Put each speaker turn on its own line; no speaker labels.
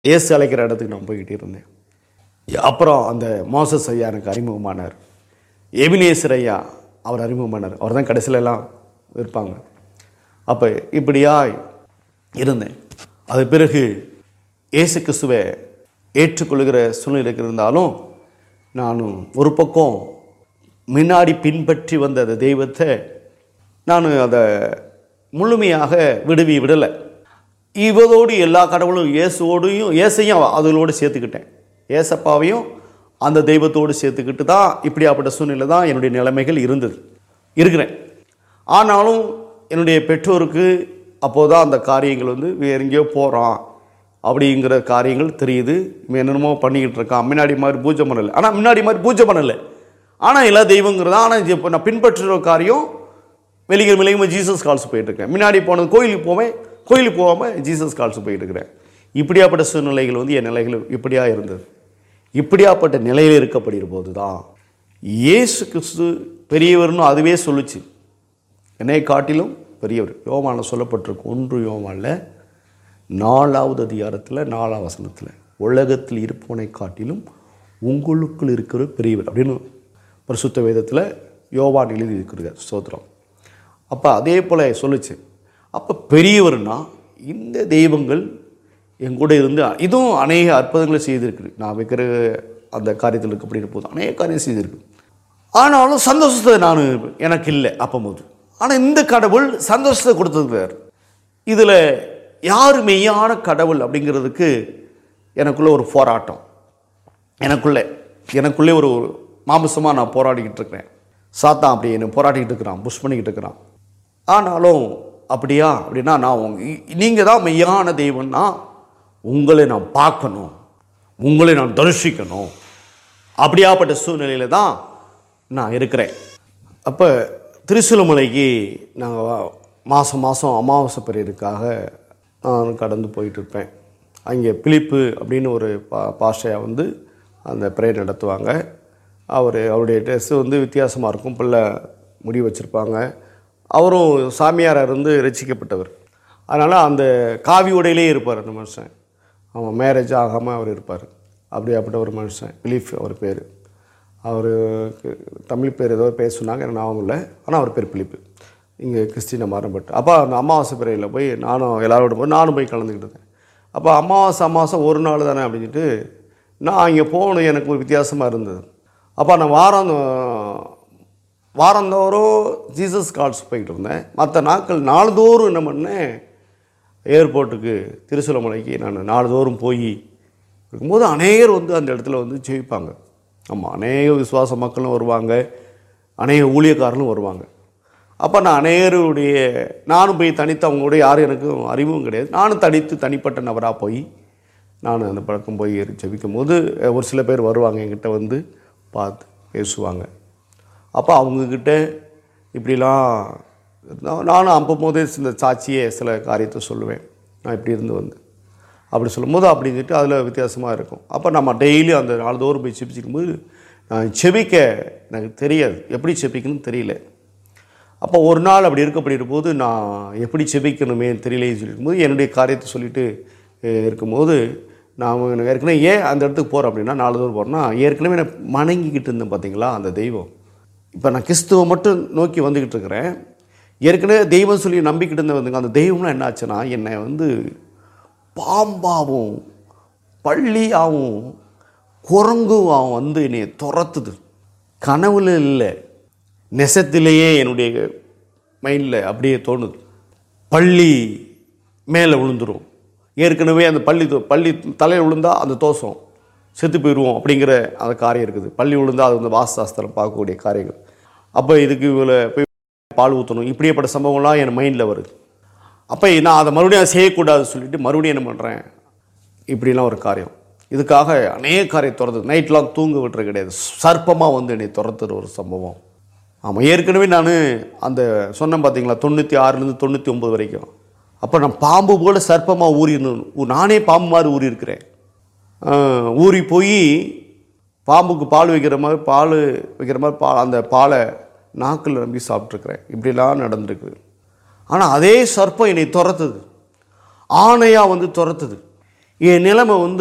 இயேசு அழைக்கிற இடத்துக்கு நான் போய்கிட்டே இருந்தேன் அப்புறம் அந்த மோசஸ் ஐயா எனக்கு அறிமுகமானார் எபினேசர் ஐயா அவர் அறிமுகமானார் அவர் தான் கடைசியில எல்லாம் இருப்பாங்க அப்போ இப்படியா இருந்தேன் அது பிறகு இயேசு கிறிஸ்துவை ஏற்றுக்கொள்கிற சூழ்நிலைக்கு இருந்தாலும் நானும் ஒரு பக்கம் முன்னாடி பின்பற்றி வந்த அந்த தெய்வத்தை நான் அதை முழுமையாக விடுவி விடலை இவதோடு எல்லா கடவுளும் இயேசுவோடையும் இயேசையும் அதோடு சேர்த்துக்கிட்டேன் ஏசப்பாவையும் அந்த தெய்வத்தோடு சேர்த்துக்கிட்டு தான் இப்படியாப்பட்ட சூழ்நிலை தான் என்னுடைய நிலைமைகள் இருந்தது இருக்கிறேன் ஆனாலும் என்னுடைய பெற்றோருக்கு அப்போதான் அந்த காரியங்கள் வந்து வேற எங்கேயோ போகிறான் அப்படிங்கிற காரியங்கள் தெரியுது இவன் என்னென்னமோ பண்ணிக்கிட்டு இருக்கான் முன்னாடி மாதிரி பூஜை பண்ணலை ஆனால் முன்னாடி மாதிரி பூஜை பண்ணலை ஆனால் எல்லா தெய்வங்கிறது ஆனால் இப்போ நான் பின்பற்றுற காரியம் வெளியே வெளியே ஜீசஸ் கால்ஸ் போயிட்டுருக்கேன் முன்னாடி போனது கோயிலுக்கு போவேன் கோயிலுக்கு போகாமல் ஜீசஸ் கால்ஸ் போயிட்டு இருக்கிறேன் இப்படியாப்பட்ட சூழ்நிலைகள் வந்து என் நிலைகள் இப்படியா இருந்தது இப்படியாப்பட்ட நிலையில் இருக்கப்படுகிற போது தான் இயேசு கிறிஸ்து பெரியவர்னு அதுவே சொல்லுச்சு என்னை காட்டிலும் பெரியவர் யோவானில் சொல்லப்பட்டிருக்கு ஒன்று யோவானில் நாலாவது அதிகாரத்தில் நாலாம் வசனத்தில் உலகத்தில் இருப்பவனை காட்டிலும் உங்களுக்குள் இருக்கிற பெரியவர் அப்படின்னு பரிசுத்த வேதத்தில் யோவான் எழுதி இருக்கிறார் ஸ்தோத்திரம் அப்போ அதே போல் சொல்லுச்சு அப்போ பெரியவர்னா இந்த தெய்வங்கள் என் கூட இருந்து இதுவும் அநேக அற்புதங்களை செய்திருக்கு நான் வைக்கிற அந்த காரியத்தில் இருக்க அப்படின்ற போது அநேக காரியம் செய்திருக்கு ஆனாலும் சந்தோஷத்தை நான் எனக்கு இல்லை அப்போது ஆனால் இந்த கடவுள் சந்தோஷத்தை கொடுத்துருக்கிறார் இதில் யார் மெய்யான கடவுள் அப்படிங்கிறதுக்கு எனக்குள்ள ஒரு போராட்டம் எனக்குள்ளே எனக்குள்ளே ஒரு மாமிசமாக நான் போராடிக்கிட்டு இருக்கிறேன் சாத்தான் அப்படி என்னை போராடிக்கிட்டு இருக்கிறான் புஷ் பண்ணிக்கிட்டு இருக்கிறான் ஆனாலும் அப்படியா அப்படின்னா நான் உங்க நீங்கள் தான் மெய்யான தெய்வம்னா உங்களை நான் பார்க்கணும் உங்களை நான் தரிசிக்கணும் அப்படியாப்பட்ட சூழ்நிலையில் தான் நான் இருக்கிறேன் அப்போ திருச்சிலுமலைக்கு நாங்கள் மாதம் மாதம் அமாவாசை பெரியதுக்காக நான் கடந்து போயிட்டு இருப்பேன் அங்கே பிலிப்பு அப்படின்னு ஒரு பா பாஷையா வந்து அந்த ப்ரேயர் நடத்துவாங்க அவர் அவருடைய ட்ரெஸ்ஸு வந்து வித்தியாசமாக இருக்கும் பிள்ளை முடி வச்சுருப்பாங்க அவரும் சாமியாராக இருந்து ரசிக்கப்பட்டவர் அதனால் அந்த காவி உடையிலே இருப்பார் அந்த மனுஷன் அவன் மேரேஜ் ஆகாமல் அவர் இருப்பார் அப்படியாப்பட்ட ஒரு மனுஷன் பிலீஃப் அவர் பேர் அவர் தமிழ் பேர் ஏதோ பேர் சொன்னாங்க எனக்கு ஞாபகம் இல்லை ஆனால் அவர் பேர் பிலிப்பு இங்கே கிறிஸ்டினை மாறப்பட்டு அப்போ அந்த அமாவாசை பிறையில் போய் நானும் எல்லாரோட போய் நானும் போய் கலந்துக்கிட்டு இருந்தேன் அப்போ அமாவாசை அமாவாசை ஒரு நாள் தானே அப்படின்ட்டு நான் அங்கே போகணும் எனக்கு ஒரு வித்தியாசமாக இருந்தது அப்போ நான் வாரம் வாரந்தோறும் ஜீசஸ் கால்ஸ் போய்கிட்டு இருந்தேன் மற்ற நாட்கள் நாள்தோறும் என்ன பண்ணேன் ஏர்போர்ட்டுக்கு திருச்சிலமலைக்கு நான் நாள்தோறும் போய் இருக்கும்போது அநேகர் வந்து அந்த இடத்துல வந்து ஜெயிப்பாங்க ஆமாம் அநேக விசுவாச மக்களும் வருவாங்க அநேக ஊழியக்காரர்களும் வருவாங்க அப்போ நான் அநேகருடைய நானும் போய் தனித்து அவங்களோட யாரும் எனக்கும் அறிவும் கிடையாது நானும் தனித்து தனிப்பட்ட நபராக போய் நான் அந்த பழக்கம் போய் ஜெபிக்கும் போது ஒரு சில பேர் வருவாங்க என்கிட்ட வந்து பார்த்து பேசுவாங்க அப்போ அவங்கக்கிட்ட இப்படிலாம் இருந்தா- நானும் அப்போது இந்த சாட்சியே சில காரியத்தை சொல்லுவேன் நான் இப்படி இருந்து வந்து அப்படி சொல்லும்போது அப்படின்னு சொல்லிட்டு அதில் வித்தியாசமாக இருக்கும் அப்போ நம்ம டெய்லி அந்த நாள்தோறும் போய் செபிச்சிக்கும் போது நான் செபிக்க எனக்கு தெரியாது எப்படி செபிக்கணும்னு தெரியல அப்போ ஒரு நாள் அப்படி இருக்கப்படி போது நான் எப்படி செபிக்கணுமே தெரியலையே சொல்லிருக்கும்போது என்னுடைய காரியத்தை சொல்லிட்டு அஹ், இருக்கும்போது நான் எனக்கு ஏற்கனவே ஏன் அந்த இடத்துக்கு போகிறேன் அப்படின்னா நாலு தூரம் போகிறேன்னா ஏற்கனவே நான் வணங்கிக்கிட்டு இருந்தேன் பார்த்தீங்களா அந்த தெய்வம் இப்போ நான் கிறிஸ்துவை மட்டும் நோக்கி வந்துக்கிட்டு இருக்கிறேன் ஏற்கனவே தெய்வம் சொல்லி நம்பிக்கிட்டு இருந்த வந்துங்க அந்த தெய்வம்லாம் என்ன ஆச்சுன்னா என்னை வந்து பாம்பாவும் பள்ளியாகவும் குரங்குவாகவும் வந்து என்னை துரத்துது கனவுல இல்லை நெசத்திலேயே என்னுடைய மைண்டில் அப்படியே தோணுது பள்ளி மேலே விழுந்துரும் ஏற்கனவே அந்த பள்ளி தோ- பள்ளி தலையில் விழுந்தா அந்த தோஷம் செத்து போயிடுவோம் அப்படிங்கிற அந்த காரியம் இருக்குது பள்ளி விழுந்தா அது வந்து வாஸ்தாஸ்திரம் பார்க்கக்கூடிய காரியங்கள் அப்போ இதுக்கு இவ்வளோ போய் பால் ஊற்றணும் இப்படியேப்பட்ட சம்பவங்கள்லாம் என் மைண்டில் வருது அப்போ நான் அதை மறுபடியும் அதை செய்யக்கூடாதுன்னு சொல்லிட்டு மறுபடியும் என்ன பண்ணுறேன் இப்படிலாம் ஒரு காரியம் இதுக்காக அநேக காரியம் துரத்து நைட்லாம் தூங்க விட்டுறது கிடையாது சர்ப்பமாக வந்து என்னை துரத்துற ஒரு சம்பவம் ஆமாம் ஏற்கனவே நான் அந்த சொன்னேன் பார்த்தீங்களா தொண்ணூற்றி ஆறுலேருந்து தொண்ணூற்றி ஒம்பது வரைக்கும் அப்போ நான் பாம்பு போல சர்ப்பமாக ஊறி இருந்தேன் நானே பாம்பு மாதிரி ஊறி இருக்கிறேன் ஆஹ், ஊறி போய் பாம்புக்கு பால் வைக்கிற மாதிரி பால் வைக்கிற மாதிரி பா அந்த பாலை நாக்கில் நம்பி சாப்பிட்ருக்குறேன் இப்படிலாம் நடந்திருக்கு ஆனால் அதே சர்ப்பம் என்னை துரத்துது ஆணையாக வந்து துரத்துது என் நிலைமை வந்து